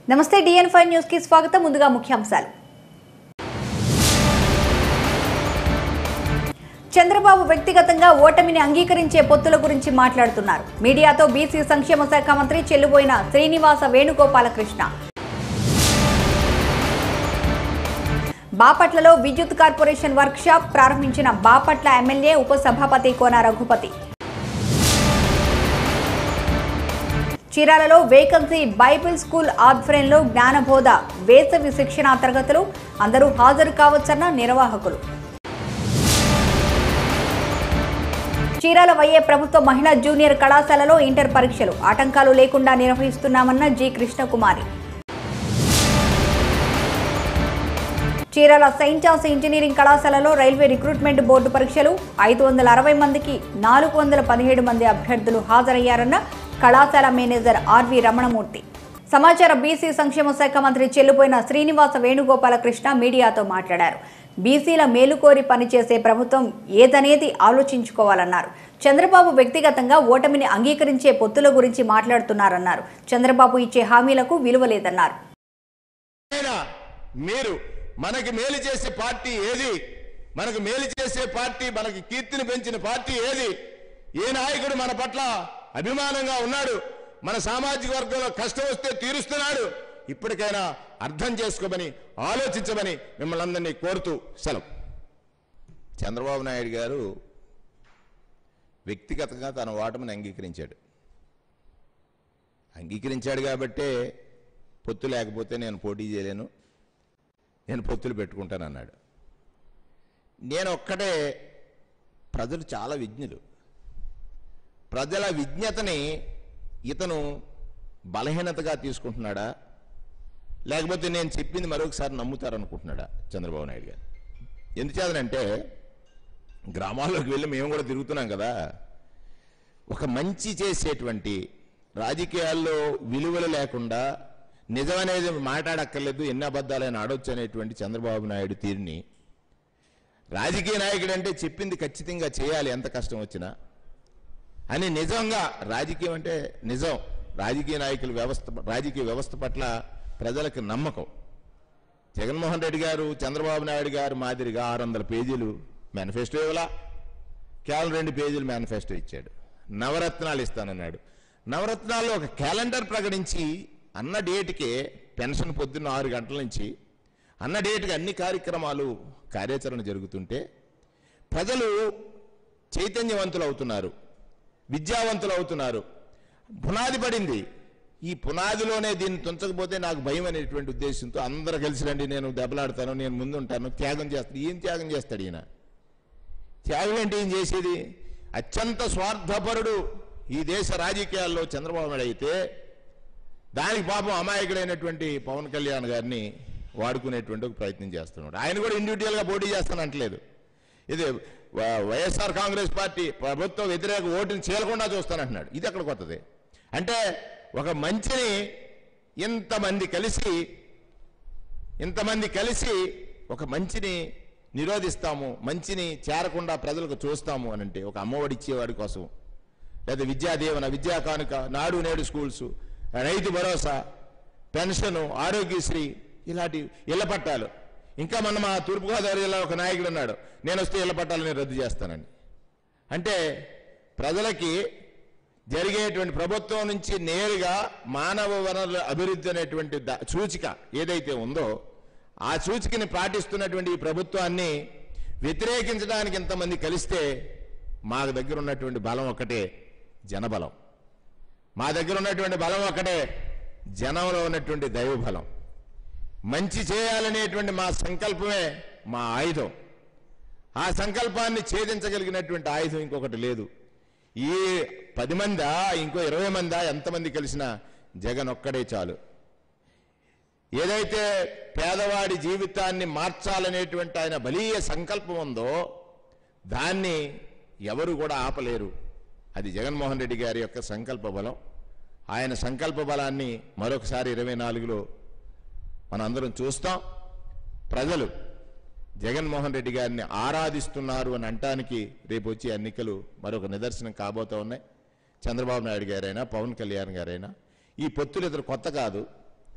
నమస్తే డిఎన్ five news కి స్వాగతం ముందుగా ముఖ్యాంశాలు చంద్రబాబు వ్యక్తిగతంగా ఓటమిని అంగీకరించే పొత్తుల గురించి మాట్లాడుతున్నారు మీడియాతో బీసీ సంక్షేమ శాఖ మంత్రి చెల్లుబోయిన శ్రీనివాస వేణుగోపాలకృష్ణ బాపట్లలో విద్యుత్ కార్పొరేషన్ వర్క్షాప్ ప్రారంభించిన బాపట్ల ఎమ్మెల్యే ఉపసభాపతి కోన రఘుపతి చీరాలలో వేకన్సీ బైబిల్ స్కూల్ ఆధ్వర్యంలో జ్ఞానబోధ వేసవి శిక్షణా తరగతులు అందరూ హాజరు కావచ్చన్న నిర్వాహకులు చీరాల వైఏ ప్రభుత్వ మహిళా జూనియర్ కళాశాలలో ఇంటర్ పరీక్షలు ఆటంకాలు లేకుండా నిర్వహిస్తున్నామన్న G Krishnakumari Chirala Saint John's engineering కళాశాలలో రైల్వే రిక్రూట్మెంట్ బోర్డు పరీక్షలు ఐదు వందల అరవై మందికి నాలుగు వందల పదిహేడు మంది అభ్యర్థులు హాజరయ్యారన్న కళాశాల మేనేజర్ ఆర్వి రమణమూర్తి సమాచార బీసీ సంక్షేమ శాఖ మంత్రి చెల్లుపోయిన శ్రీనివాస వేణుగోపాలకృష్ణ మీడియాతో మాట్లాడారు బీసీల మేలు కోరి పనిచేసే ప్రభుత్వం ఏదనేది ఆలోచించుకోవాలన్నారు చంద్రబాబు వ్యక్తిగతంగా ఓటమిని అంగీకరించే పొత్తుల గురించి మాట్లాడుతున్నారన్నారు చంద్రబాబు ఇచ్చే హామీలకు విలువ లేదన్నారు అయినా మీరు మనకి మేలు చేసే పార్టీ ఏది మనకు మేలు చేసే పార్టీ మనకి కీర్తిని పెంచిన పార్టీ ఏది ఏ నాయకుడు మన పట్ల అభిమానంగా ఉన్నాడు మన సామాజిక వర్గంలో కష్టం వస్తే తీరుస్తున్నాడు ఇప్పటికైనా అర్థం చేసుకోమని ఆలోచించమని మిమ్మల్ని అందరినీ కోరుతూ సెలవు చంద్రబాబు నాయుడు గారు వ్యక్తిగతంగా తన ఓటమిని అంగీకరించాడు అంగీకరించాడు కాబట్టే పొత్తు లేకపోతే నేను పోటీ చేయలేను నేను పొత్తులు పెట్టుకుంటానన్నాడు నేను ఒక్కటే ప్రజలు చాలా విజ్ఞులు ప్రజల విజ్ఞతని ఇతను బలహీనతగా తీసుకుంటున్నాడా లేకపోతే నేను చెప్పింది మరొకసారి నమ్ముతారనుకుంటున్నాడా చంద్రబాబు నాయుడు గారు ఎందుచేతనంటే గ్రామాల్లోకి వెళ్ళి మేము కూడా తిరుగుతున్నాం కదా ఒక మంచి చేసేటువంటి రాజకీయాల్లో విలువలు లేకుండా నిజమనేది మాట్లాడక్కర్లేదు ఎన్ని అబద్ధాలైనా ఆడొచ్చు అనేటువంటి చంద్రబాబు నాయుడు తీరుని రాజకీయ నాయకుడు అంటే చెప్పింది ఖచ్చితంగా చేయాలి ఎంత కష్టం వచ్చినా అని నిజంగా రాజకీయం అంటే నిజం రాజకీయ నాయకుల వ్యవస్థ రాజకీయ వ్యవస్థ పట్ల ప్రజలకు నమ్మకం జగన్మోహన్ రెడ్డి గారు చంద్రబాబు నాయుడు గారు మాదిరిగా ఆరు వందల పేజీలు మేనిఫెస్టో ఇవ్వలా కేవలం రెండు పేజీలు మేనిఫెస్టో ఇచ్చాడు నవరత్నాలు ఇస్తానన్నాడు నవరత్నాల్లో ఒక క్యాలెండర్ ప్రకటించి అన్న డేట్కే పెన్షన్ పొద్దున్న ఆరు గంటల నుంచి అన్న డేట్కి అన్ని కార్యక్రమాలు కార్యాచరణ జరుగుతుంటే ప్రజలు చైతన్యవంతులు అవుతున్నారు విద్యావంతులు అవుతున్నారు పునాది పడింది ఈ పునాదిలోనే దీన్ని తుంచకపోతే నాకు భయం అనేటువంటి ఉద్దేశంతో అందరూ కలిసి రండి నేను దెబ్బలాడతాను నేను ముందుంటాను త్యాగం చేస్తాను ఏం త్యాగం చేస్తాడు ఈయన త్యాగం ఏంటి ఏం చేసేది అత్యంత స్వార్థపరుడు ఈ దేశ రాజకీయాల్లో చంద్రబాబు నాయుడు అయితే దానికి పాపం అమాయకుడైనటువంటి పవన్ కళ్యాణ్ గారిని వాడుకునేటువంటి ఒక ప్రయత్నం చేస్తున్నాడు ఆయన కూడా ఇండివిజువల్గా పోటీ చేస్తానంటలేదు ఇది వ- వైఎస్ఆర్ కాంగ్రెస్ పార్టీ ప్రభుత్వ వ్యతిరేక ఓటుని చేయకుండా చూస్తానంటున్నాడు ఇది అక్కడ కొత్తది అంటే ఒక మంచిని ఇంతమంది కలిసి ఇంతమంది కలిసి ఒక మంచిని నిరోధిస్తాము మంచిని చేరకుండా ప్రజలకు చూస్తాము అని అంటే ఒక అమ్మఒడి ఇచ్చేవాడి కోసం లేదా విద్యా దీవెన విద్యా కానుక నాడు నేడు స్కూల్స్ రైతు భరోసా పెన్షను ఆరోగ్యశ్రీ ఇలాంటి ఇళ్ల పట్టాలు ఇంకా మన మా తూర్పుగోదావరి జిల్లా ఒక నాయకుడు ఉన్నాడు నేను వస్తే ఇళ్ల పట్టాలు నేను రద్దు చేస్తానని అంటే ప్రజలకి జరిగేటువంటి ప్రభుత్వం నుంచి నేరుగా మానవ వనరుల అభివృద్ధి అనేటువంటి ద- సూచిక ఏదైతే ఉందో ఆ సూచికని పాటిస్తున్నటువంటి ఈ ప్రభుత్వాన్ని వ్యతిరేకించడానికి ఇంతమంది కలిస్తే మా దగ్గర ఉన్నటువంటి బలం ఒకటే జనబలం మా దగ్గర ఉన్నటువంటి బలం ఒకటే జనంలో ఉన్నటువంటి దైవ బలం మంచి చేయాలనేటువంటి మా సంకల్పమే మా ఆయుధం ఆ సంకల్పాన్ని ఛేదించగలిగినటువంటి ఆయుధం ఇంకొకటి లేదు ఈ పది మందా ఇంకో ఇరవై మందా ఎంతమంది కలిసినా జగన్ ఒక్కడే చాలు ఏదైతే పేదవాడి జీవితాన్ని మార్చాలనేటువంటి ఆయన బలీయ సంకల్పం ఉందో దాన్ని ఎవరు కూడా ఆపలేరు అది జగన్మోహన్ రెడ్డి గారి యొక్క సంకల్ప బలం ఆయన సంకల్ప బలాన్ని మరొకసారి ఇరవై నాలుగులో మనందరం చూస్తాం ప్రజలు జగన్మోహన్ రెడ్డి గారిని ఆరాధిస్తున్నారు అని అంటానికి రేపు వచ్చే ఎన్నికలు మరొక నిదర్శనం కాబోతా ఉన్నాయి చంద్రబాబు నాయుడు గారైనా పవన్ కళ్యాణ్ గారైనా ఈ పొత్తులు ఇద్దరు కొత్త కాదు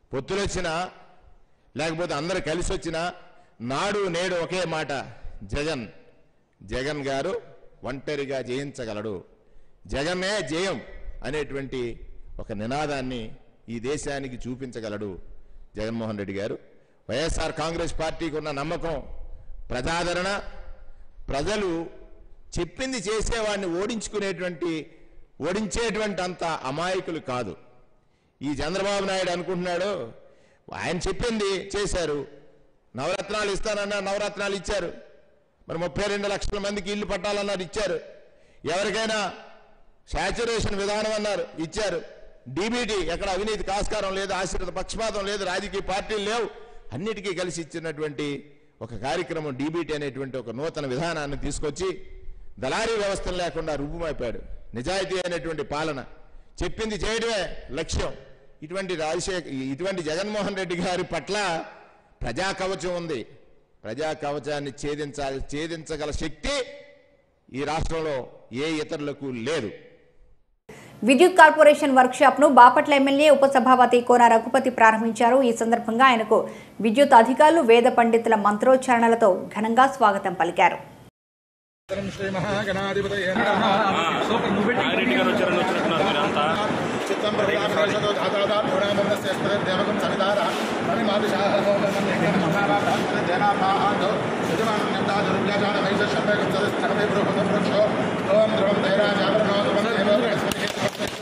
పొత్తులు వచ్చినా లేకపోతే అందరు కలిసి వచ్చినా నాడు నేడు ఒకే మాట జగన్ జగన్ గారు ఒంటరిగా జయించగలడు జగన్నే జయం అనేటువంటి ఒక నినాదాన్ని ఈ దేశానికి చూపించగలడు జగన్మోహన్ రెడ్డి గారు వైఎస్ఆర్ కాంగ్రెస్ పార్టీకి ఉన్న నమ్మకం ప్రజాదరణ ప్రజలు చెప్పింది చేసేవాడిని ఓడించుకునేటువంటి ఓడించేటువంటి అంత అమాయకులు కాదు ఈ చంద్రబాబు నాయుడు అనుకుంటున్నాడు ఆయన చెప్పింది చేశారు నవరత్నాలు ఇస్తానన్నారు నవరత్నాలు ఇచ్చారు మరి ముప్పై రెండు లక్షల మందికి ఇల్లు పట్టాలన్నారు ఇచ్చారు ఎవరికైనా శాచురేషన్ విధానం అన్నారు ఇచ్చారు డీబీటీ ఎక్కడ అవినీతి కాస్కారం లేదు ఆశ్రిత పక్షపాతం లేదు రాజకీయ పార్టీలు లేవు అన్నిటికీ కలిసి ఇచ్చినటువంటి ఒక కార్యక్రమం డీబీటీ అనేటువంటి ఒక నూతన విధానాన్ని తీసుకొచ్చి దళారీ వ్యవస్థలు లేకుండా రుబ్బుమైపాడు నిజాయితీ అయినటువంటి పాలన చెప్పింది చేయడమే లక్ష్యం ఇటువంటి రాజశేఖర్ ఇటువంటి జగన్మోహన్ రెడ్డి గారి పట్ల ప్రజా కవచం ఉంది ప్రజా కవచాన్ని ఛేదించాలి ఛేదించగల శక్తి ఈ రాష్ట్రంలో ఏ ఇతరులకు లేదు విద్యుత్ కార్పొరేషన్ వర్క్షాప్ ను బాపట్ల ఎమ్మెల్యే ఉపసభాపతి కోన రఘుపతి ప్రారంభించారు ఈ సందర్భంగా ఆయనకు విద్యుత్ అధికారులు వేద పండితుల మంత్రోచ్చారణలతో ఘనంగా స్వాగతం పలికారు శ్రీ మహాగణాధిపతయే నమః సూపర్ నువ్వు పెట్టి రెడ్డి గారు వచ్చారని వచ్చినట్టున్నారు మీరంతా చిత్తం ప్రతిలాభిషేకతో ధాతాదా పురాణందస్య దేవకం సవితార పరిమాదిశాహోమన్యేన మహారాజ జనాభాదో యజమానం నందాదుర్వ్యాజాన వైశ శబ్దకం సదస్థనమే బృహదం వృక్షో ఓం ధ్రువం ధైరాజావరణో ధ్రువం దేవో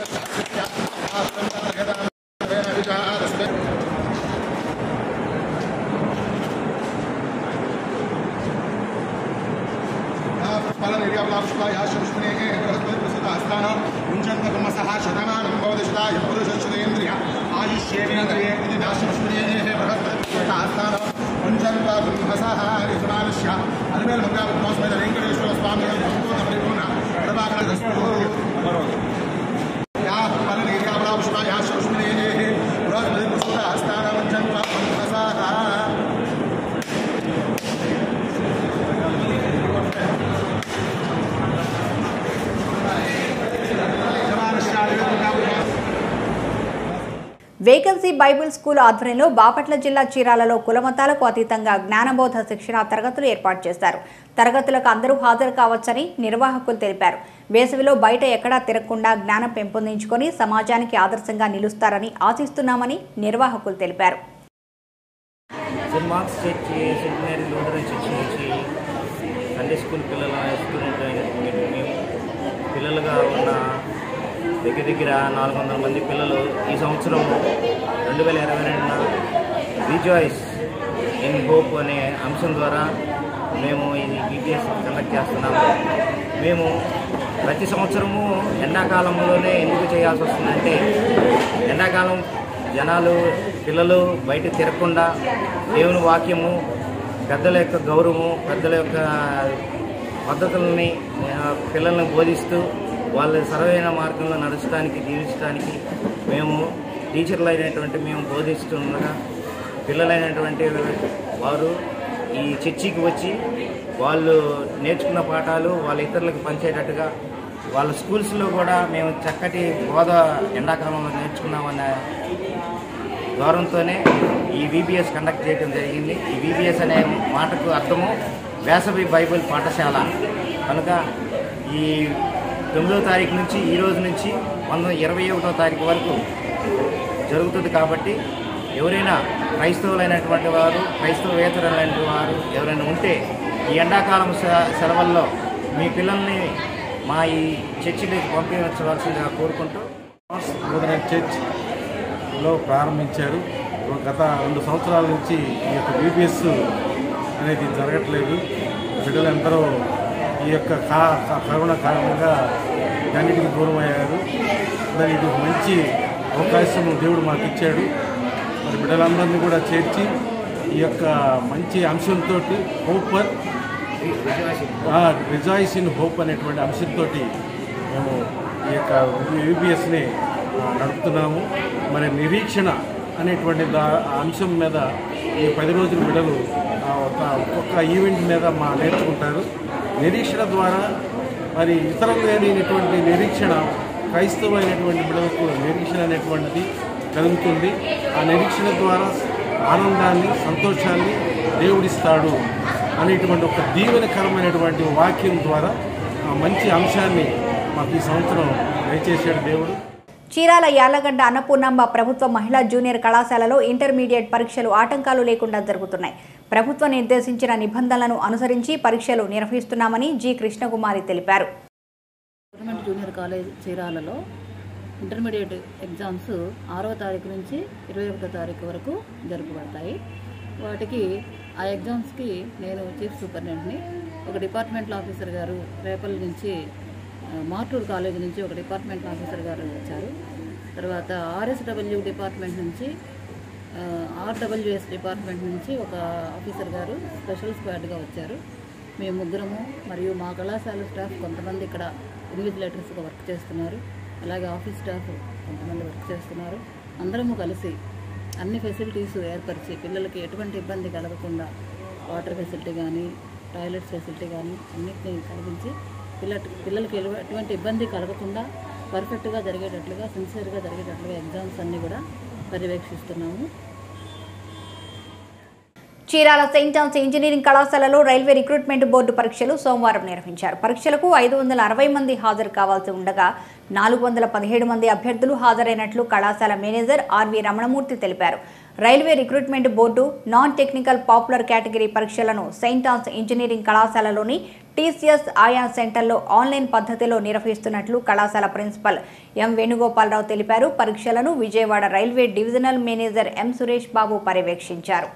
फलनिर्याप्लापुष्पायाश्वस्मनेः मुञ्चन्तकमसः शतमानं भवतिषदाय पुरुषश्रेन्द्रिय आयुष्येन्द्रिये इति दाश्वस्मनेः बृहस्पतिष्ठास्थानं मुञ्चन्ता ब्रह्मसः यजमानस्य अलिमेल मङ्गापद्मास्मैद वेङ्कटेश्वर स्वामी सम्पूर्णपरिपूर्ण प्रभाकरस्तु या फलनिर्याप्लापुष्पायाश्वस्मनेः बृहस्पतिष्ठास्थानं मुञ्चन्ता ब्रह्मसः వేకెన్సీ బైబిల్ స్కూల్ ఆధ్వర్యంలో బాపట్ల జిల్లా చీరాలలో కులమతాలకు అతీతంగా జ్ఞానబోధ శిక్షణ తరగతులు ఏర్పాటు చేశారు తరగతులకు అందరూ హాజరు కావచ్చని నిర్వాహకులు తెలిపారు వేసవిలో బయట ఎక్కడా తిరగకుండా జ్ఞానం పెంపొందించుకొని సమాజానికి ఆదర్శంగా నిలుస్తారని ఆశిస్తున్నామని నిర్వాహకులు తెలిపారు Saint Marks church Saint Mary Lutheran church నుంచి సండే స్కూల్ పిల్లల స్టూడెంట్ మేము పిల్లలుగా ఉన్న దగ్గర దగ్గర నాలుగు వందల మంది పిల్లలు ఈ సంవత్సరం రెండు వేల ఇరవై రెండున రిజాయిస్ ఇన్ హోప్ అనే అంశం ద్వారా మేము ఇది బీపీఎస్ కండక్ట్ చేస్తున్నాము మేము ప్రతి సంవత్సరము ఎండాకాలంలోనే ఎందుకు చేయాల్సి వస్తుందంటే ఎండాకాలం జనాలు పిల్లలు బయట తిరగకుండా దేవుని వాక్యము పెద్దల యొక్క గౌరవము పెద్దల యొక్క పద్ధతులని ఆ, పిల్లల్ని బోధిస్తూ వాళ్ళ సరైన మార్గంలో నడచడానికి జీవించడానికి మేము టీచర్లు అయినటువంటి మేము బోధిస్తుండగా పిల్లలైనటువంటి వారు ఈ చర్చికి వచ్చి వాళ్ళు నేర్చుకున్న పాఠాలు వాళ్ళ ఇతరులకు పంచేటట్టుగా వాళ్ళ స్కూల్స్లో కూడా మేము చక్కటి బోధ ఎండాకాలంలో నేర్చుకున్నామన్న గౌరవంతోనే ఈ విబిఎస్ కండక్ట్ చేయడం జరిగింది ఈ విబిఎస్ అనే మాటకు అర్థము వేసవి బైబిల్ పాఠశాల కనుక ఈ తొమ్మిదో తారీఖు నుంచి ఈ రోజు నుంచి వంద ఇరవై ఒకటో తారీఖు వరకు జరుగుతుంది కాబట్టి ఎవరైనా క్రైస్తవులైనటువంటి వారు క్రైస్తవేతరులైన వారు ఎవరైనా ఉంటే ఈ ఎండాకాలం సె- సెలవుల్లో మీ పిల్లల్ని మా ఈ చర్చిలోకి పంపించవలసిందిగా కోరుకుంటూ లూథరన్ చర్చ్ లో ప్రారంభించారు గత రెండు సంవత్సరాల నుంచి ఈ యొక్క బీబీఎస్ అనేది జరగట్లేదు బిడ్డలందరూ ఈ యొక్క కా కా- కరోనా కారణంగా దానికి దూరం అయ్యారు మరి ఇది ఒక మంచి అవకాశం దేవుడు మాకు ఇచ్చాడు మరి బిడ్డలందరినీ కూడా చేర్చి ఈ యొక్క మంచి అంశంతో హోప్ రిజాయిస్ ఇన్ హోప్ అనేటువంటి అంశంతో మేము ఈ యొక్క యూబీఎస్ని నడుపుతున్నాము మరి నిరీక్షణ అనేటువంటి దా ఆ అంశం మీద ఈ పది రోజుల బిడ్డలు ఆ, ఒక ఒక్కొక్క ఈవెంట్ మీద మా నేర్చుకుంటారు నిరీక్షణ ద్వారా మరి ఇతరులు లేనిటువంటి నిరీక్షణ క్రైస్తవమైనటువంటి బిడ్డలకు నిరీక్షణ అనేటువంటిది కలుగుతుంది ఆ నిరీక్షణ ద్వారా ఆనందాన్ని సంతోషాన్ని దేవుడిస్తాడు అనేటువంటి ఒక దీవెనకరమైనటువంటి వాక్యం ద్వారా ఆ మంచి అంశాన్ని మాకు ఈ సంవత్సరం దయచేశాడు దేవుడు చీరాల యాలగడ్డ అన్నపూర్ణమ్మ ప్రభుత్వ మహిళా జూనియర్ కళాశాలలో ఇంటర్మీడియట్ పరీక్షలు ఆటంకాలు లేకుండా జరుగుతున్నాయి ప్రభుత్వం నిర్దేశించిన నిబంధనలను అనుసరించి పరీక్షలు నిర్వహిస్తున్నామని జి కృష్ణకుమారి తెలిపారు గవర్నమెంట్ జూనియర్ కాలేజ్ చీరాలలో ఇంటర్మీడియట్ ఎగ్జామ్స్ ఆరవ తారీఖు నుంచి ఇరవై ఒకటో తారీఖు వరకు జరపబడతాయి వాటికి ఆ ఎగ్జామ్స్కి నేను చీఫ్ సూపరింటెండెంట్ని ఒక డిపార్ట్మెంట్ ఆఫీసర్ గారు రేపల్ నుంచి ఆ, మార్టూర్ కాలేజ్ నుంచి ఒక డిపార్ట్మెంట్ ఆఫీసర్ గారు వచ్చారు తర్వాత ఆర్ఎస్డబ్ల్యూ డిపార్ట్మెంట్ నుంచి ఆ, ఆర్డబ్ల్యూఎస్ డిపార్ట్మెంట్ నుంచి ఒక ఆఫీసర్ గారు స్పెషల్ స్క్వాడ్గా వచ్చారు మేము ముగ్గురము మరియు మా కళాశాల స్టాఫ్ కొంతమంది ఇక్కడ ఇన్విజిలేటర్స్గా వర్క్ చేస్తున్నారు అలాగే ఆఫీస్ స్టాఫ్ కొంతమంది వర్క్ చేస్తున్నారు అందరము కలిసి అన్ని ఫెసిలిటీస్ ఏర్పరిచి పిల్లలకి ఎటువంటి ఇబ్బంది కలగకుండా వాటర్ ఫెసిలిటీ కానీ టాయిలెట్స్ ఫెసిలిటీ కానీ అన్నిటిని కలిగించి పిల్ల పిల్లలకి ఎలువ- ఎటువంటి ఇబ్బంది కలగకుండా పర్ఫెక్ట్గా జరిగేటట్లుగా సిన్సియర్గా జరిగేటట్లుగా ఎగ్జామ్స్ అన్నీ కూడా పర్యవేక్షిస్తున్నాము చీరాల సెయింట్ జాన్స్ ఇంజనీరింగ్ కళాశాలలో రైల్వే రిక్రూట్మెంట్ బోర్డు పరీక్షలు సోమవారం నిర్వహించారు పరీక్షలకు ఐదు వందల అరవై మంది హాజరు కావాల్సి ఉండగా నాలుగు వందల పదిహేడు మంది అభ్యర్థులు హాజరైనట్లు కళాశాల మేనేజర్ ఆర్వి రమణమూర్తి తెలిపారు railway recruitment board non technical popular category పరీక్షలను సెయింట్ జాన్స్ ఇంజనీరింగ్ కళాశాలలోని టీసీఎస్ ఆయా సెంటర్లో ఆన్లైన్ పద్ధతిలో నిర్వహిస్తున్నట్లు కళాశాల ప్రిన్సిపల్ ఎం వేణుగోపాలరావు తెలిపారు పరీక్షలను Vijayawada railway divisional manager M Suresh Babu పర్యవేక్షించారు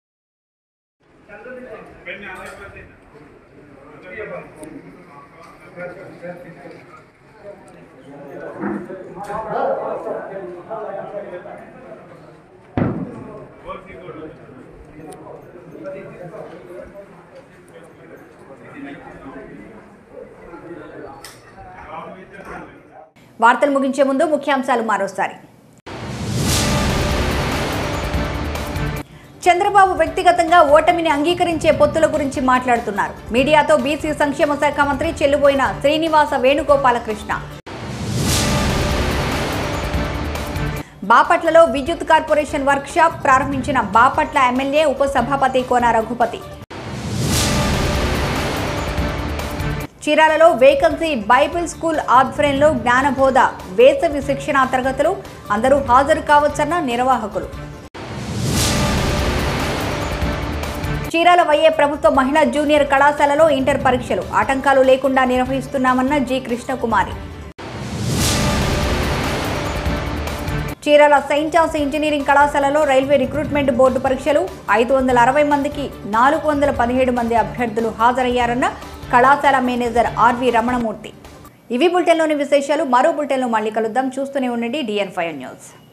వార్తలు ముగించే ముందు ముఖ్యాంశాలు మరోసారి చంద్రబాబు వ్యక్తిగతంగా ఓటమిని అంగీకరించే పొత్తుల గురించి మాట్లాడుతున్నారు మీడియాతో బీసీ సంక్షేమ శాఖ మంత్రి చెల్లుబోయిన శ్రీనివాస వేణుగోపాలకృష్ణ బాపట్లలో విద్యుత్ కార్పొరేషన్ వర్క్షాప్ ప్రారంభించిన బాపట్ల ఎమ్మెల్యే ఉపసభాపతి కోన రఘుపతి చీరాలలో వేకన్సీ బైబిల్ స్కూల్ ఆధ్వర్యంలో జ్ఞానబోధ వేసవి శిక్షణా తరగతులు అందరూ హాజరు కావచ్చన్న నిర్వాహకులు చీరాల వైఏ ప్రభుత్వ మహిళా జూనియర్ కళాశాలలో ఇంటర్ పరీక్షలు ఆటంకాలు లేకుండా నిర్వహిస్తున్నామన్న G Krishnakumari Chirala Saint John's engineering కళాశాలలో రైల్వే రిక్రూట్మెంట్ బోర్డు పరీక్షలు ఐదు వందల అరవై మందికి నాలుగు వందల పదిహేడు మంది అభ్యర్థులు హాజరయ్యారన్న కళాశాల మేనేజర్ ఆర్వి రమణమూర్తి ఇవి బులెటిన్లోని విశేషాలు మరో బులెటిన్లో మళ్ళీ కలుద్దాం చూస్తూనే ఉండండి డిఎన్ ఫైవ్ న్యూస్